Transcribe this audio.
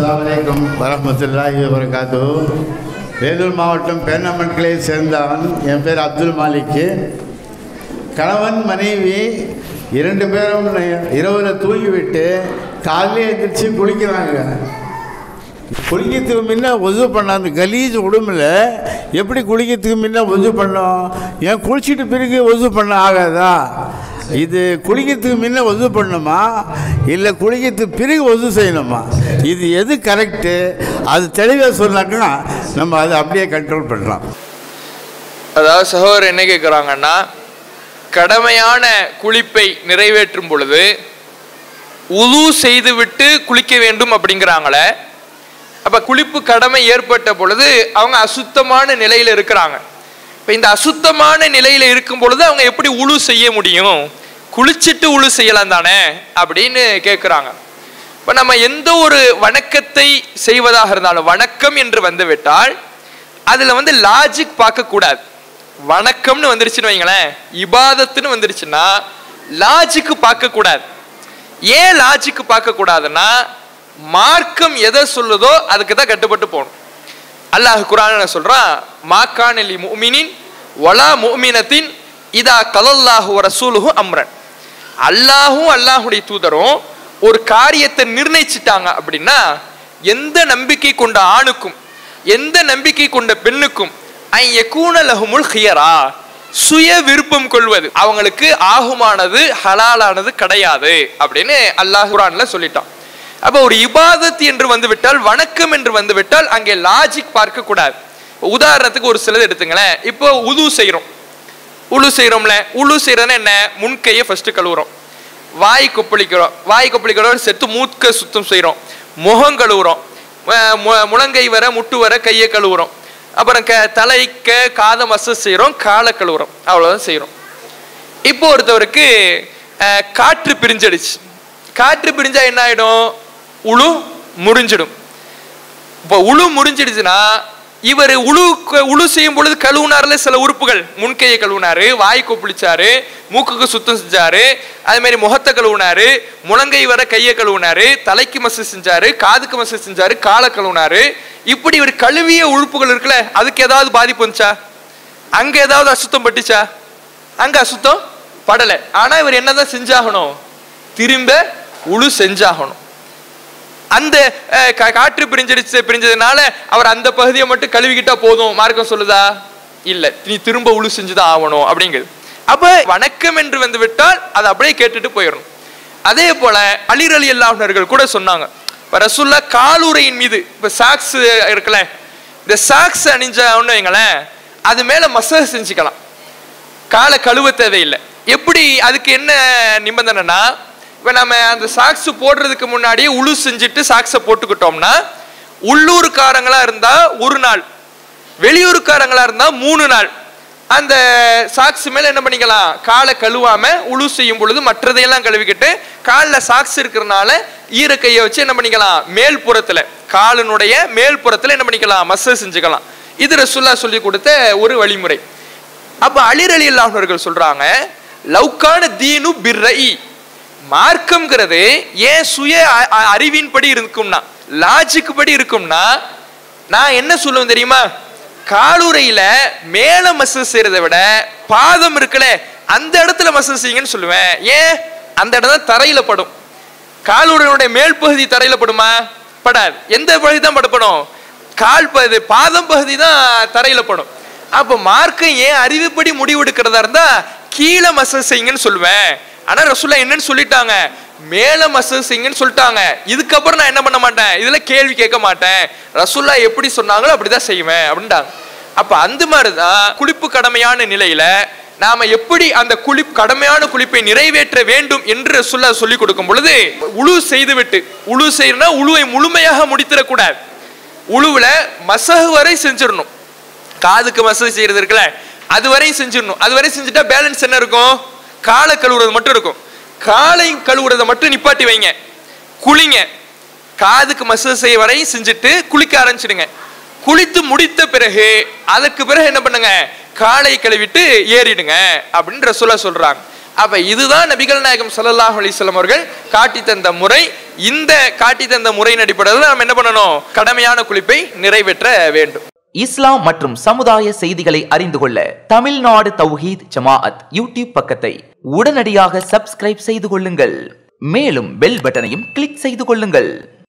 அஸ்ஸலாமு அலைக்கும் வரமத்துல்லாஹி வரகாத்து வேலூர் மாவட்டம் பேர்ணமன் கிளையை சேர்ந்தவன் என் பேர் அப்துல் மாலிக்கு கணவன் மனைவி இரண்டு பேரும் இரவில் தூங்கிவிட்டு காலையில் எழுந்திரிச்சு குளிக்கிறாங்க குளிக்கிறதுக்கு முன்ன ஒது பண்ண அந்த கலீஜ் உடம்புல எப்படி குளிக்கிறதுக்கு முன்ன ஒது பண்ணோம் ஏன் குளிச்சுட்டு பிறகு ஒது பண்ண ஆகாதா இது குளிக்கிறதுக்கு முன்ன ஒது பண்ணணுமா இல்லை குளிக்கிறதுக்கு பிறகு ஒது செய்யணுமா இது எது கரெக்டு அது தெளிவாக சொன்னாக்கா நம்ம அதை அப்படியே கண்ட்ரோல் பண்ணலாம் அதாவது சகோதரர் என்ன கேட்குறாங்கன்னா கடமையான குளிப்பை நிறைவேற்றும் பொழுது உது செய்துவிட்டு குளிக்க வேண்டும் அப்படிங்கிறாங்களே அப்ப குளிப்பு கடமை ஏற்பட்ட பொழுது அவங்க அசுத்தமான நிலையில இருக்கிறாங்க இப்ப இந்த அசுத்தமான நிலையில இருக்கும் பொழுது அவங்க எப்படி உழு செய்ய முடியும் குளிச்சிட்டு உழு செய்யலாம் தானே அப்படின்னு கேட்குறாங்க இப்ப நம்ம எந்த ஒரு வணக்கத்தை செய்வதாக இருந்தாலும் வணக்கம் என்று வந்துவிட்டால் அதுல வந்து லாஜிக் பார்க்க கூடாது வணக்கம்னு வந்துருச்சுன்னு வைங்களேன் இபாதத்துன்னு வந்துருச்சுன்னா லாஜிக்கு பார்க்க கூடாது ஏன் லாஜிக்கு பார்க்க கூடாதுன்னா மார்க்கம் எதை சொல்லுதோ அதுக்கு தான் கட்டுப்பட்டு போகணும் அல்லாஹ் குரான் சொல்றான் மாக்கானலி முமினின் வலா முமினத்தின் இதா கலல்லாஹு ரசூலுஹு அம்ரன் அல்லாஹும் அல்லாஹுடைய தூதரும் ஒரு காரியத்தை நிர்ணயிச்சிட்டாங்க அப்படின்னா எந்த நம்பிக்கை கொண்ட ஆணுக்கும் எந்த நம்பிக்கை கொண்ட பெண்ணுக்கும் ஐ யகூன லஹுமுல் ஹியரா சுய விருப்பம் கொள்வது அவங்களுக்கு ஆகுமானது ஹலாலானது கிடையாது அப்படின்னு அல்லாஹ் குரான்ல சொல்லிட்டான் அப்போ ஒரு இபாதத் என்று வந்துவிட்டால் வணக்கம் என்று வந்துவிட்டால் அங்கே லாஜிக் பார்க்க கூடாது உதாரணத்துக்கு ஒரு சிலது எடுத்துங்களேன் இப்போ உது செய்கிறோம் உழு செய்கிறோம்ல உழு செய்கிறதுனா என்ன முன்கையை ஃபர்ஸ்ட் கழுவுறோம் வாய் கொப்பளிக்கிறோம் வாய் கொப்பளிக்கிறோம் செத்து மூக்க சுத்தம் செய்கிறோம் முகம் கழுவுறோம் அஹ் மு- முழங்கை வர முட்டு வர கையை கழுவுறோம் அப்புறம் க தலைக்க காதை மசஸ் செய்கிறோம் காலை கழுவுறோம் அவ்வளோதான் செய்கிறோம் இப்போ ஒருத்தவருக்கு அஹ், காற்று பிரிஞ்சிடுச்சு காற்று பிரிஞ்சா என்ன ஆயிடும் உழு முறிஞ்சிடும் இப்போ உழு முறிஞ்சிடுச்சுன்னா இவர் உழு உழு செய்யும் பொழுது கழுவுனார்ல சில உறுப்புகள் முன்கையை கழுவுனாரு வாய் கொப்பளிச்சாரு மூக்குக்கு சுத்தம் செஞ்சாரு அதே மாதிரி முகத்தை கழுவுனாரு முழங்கை வர கையை கழுவுனாரு தலைக்கு மசு செஞ்சாரு காதுக்கு மசு செஞ்சாரு காலை கழுவுனாரு இப்படி இவர் கழுவிய உறுப்புகள் இருக்குல்ல அதுக்கு ஏதாவது பாதிப்பு வந்துச்சா அங்க ஏதாவது அசுத்தம் பட்டுச்சா அங்க அசுத்தம் படலை ஆனா இவர் என்னதான் செஞ்சாகணும் திரும்ப உழு செஞ்சாகணும் அந்த அஹ், கா- காற்று பிரிஞ்சிடுச்சு பிரிஞ்சதுனால அவர் அந்த பகுதியை மட்டும் கழுவிக்கிட்டா போதும் மார்க்கம் சொல்லுதா இல்ல நீ திரும்ப உழு செஞ்சுதான் ஆகணும் அப்படிங்கிறது அப்ப வணக்கம் என்று வந்து விட்டால் அதை அப்படியே கேட்டுட்டு போயிடணும் அதே போல அலிர் அலி அல்லாஹர்கள் கூட சொன்னாங்க இப்ப ரசுல்லா காலுரையின் மீது இப்ப சாக்ஸ் இருக்குல்ல இந்த சாக்ஸ் அணிஞ்சோன்னு வைங்களேன் அது மேல மசாஜ் செஞ்சுக்கலாம் காலை கழுவ தேவையில்லை எப்படி அதுக்கு என்ன நிபந்தனைனா இப்போ நம்ம அந்த சாக்ஸ் போடுறதுக்கு முன்னாடியே உழு செஞ்சுட்டு சாக்ஸை போட்டுக்கிட்டோம்னா உள்ளூர்காரங்களா இருந்தா ஒரு நாள் வெளியூர்காரங்களா இருந்தா மூணு நாள் அந்த சாக்ஸ் மேல என்ன பண்ணிக்கலாம் காலை கழுவாம உழு செய்யும் பொழுது மற்றதையெல்லாம் கழுவிக்கிட்டு காலில் சாக்ஸ் இருக்கிறனால ஈர கையை வச்சு என்ன பண்ணிக்கலாம் மேல் புறத்துல காலினுடைய மேல் புறத்துல என்ன பண்ணிக்கலாம் மசாஜ் செஞ்சுக்கலாம் இது ரசுல்லா சொல்லி கொடுத்த ஒரு வழிமுறை அப்ப அலிர் அலி அல்லாஹர்கள் சொல்றாங்க லவ்கான தீனு பிர்ரை மார்க்கம்ங்கிறது ஏன் சுய அ- அ- அறிவின்படி இருக்கும்னா லாஜிக் படி இருக்கும்னா நான் என்ன சொல்லுவேன் தெரியுமா காலுறையில மேல மசூஸ் செய்யறதை விட பாதம் இருக்குல்ல அந்த இடத்துல மசூஸ் செய்யுங்கன்னு சொல்லுவேன் ஏன் அந்த இடம் தான் தரையில படும் காலுடைய மேல் பகுதி தரையில படுமா படாது எந்த பகுதி தான் படப்படும் கால் பகுதி பாதம் பகுதி தான் தரையில படும் அப்ப மார்க்கம் ஏன் அறிவுப்படி முடிவெடுக்கிறதா இருந்தா கீழே மசஸ் செய்யுங்கன்னு சொல்லுவேன் ஆனா ரசூல்லா என்னன்னு சொல்லிட்டாங்க மேல மசஸ் செய்யுங்கன்னு சொல்லிட்டாங்க இதுக்கப்புறம் நான் என்ன பண்ண மாட்டேன் இதுல கேள்வி கேட்க மாட்டேன் ரசூல்லா எப்படி சொன்னாங்களோ அப்படிதான் செய்வேன் அப்படின்ட்டாங்க அப்ப அந்த மாதிரிதான் குளிப்பு கடமையான நிலையில நாம எப்படி அந்த குளி கடமையான குளிப்பை நிறைவேற்ற வேண்டும் என்று சொல்ல சொல்லி கொடுக்கும் பொழுது உழு செய்துவிட்டு உழு செய்யணும்னா உழுவை முழுமையாக முடித்திடக்கூடாது உழுவுல மசகு வரை செஞ்சிடணும் காதுக்கு மசகு செய்யறது இருக்குல்ல அது வரையும் செஞ்சிடணும் அது வரையும் செஞ்சுட்டா பேலன்ஸ் என்ன இருக்கும் காலை கழுவுறது மட்டும் இருக்கும் காலை கழுவுறதை மட்டும் நிப்பாட்டி வைங்க குளிங்க காதுக்கு மசூஸ் செய்ய வரையும் செஞ்சுட்டு குளிக்க ஆரம்பிச்சிடுங்க குளித்து முடித்த பிறகு அதற்கு பிறகு என்ன பண்ணுங்க காலை கழுவிட்டு ஏறிடுங்க அப்படின்னு ரசூலா சொல்றாங்க அப்ப இதுதான் நபிகள் நாயகம் ஸல்லல்லாஹு அலைஹி வஸல்லம் அவர்கள் காட்டி தந்த முறை இந்த காட்டி தந்த முறையின் அடிப்படையில் நாம் என்ன பண்ணணும் கடமையான குளிப்பை நிறைவேற்ற வேண்டும் இஸ்லாம் மற்றும் சமுதாய செய்திகளை அறிந்து கொள்ள தமிழ்நாடு தௌஹீத் ஜமாஅத் யூடியூப் பக்கத்தை உடனடியாக சப்ஸ்கிரைப் செய்து கொள்ளுங்கள் மேலும் பெல் பட்டனையும் கிளிக் செய்து கொள்ளுங்கள்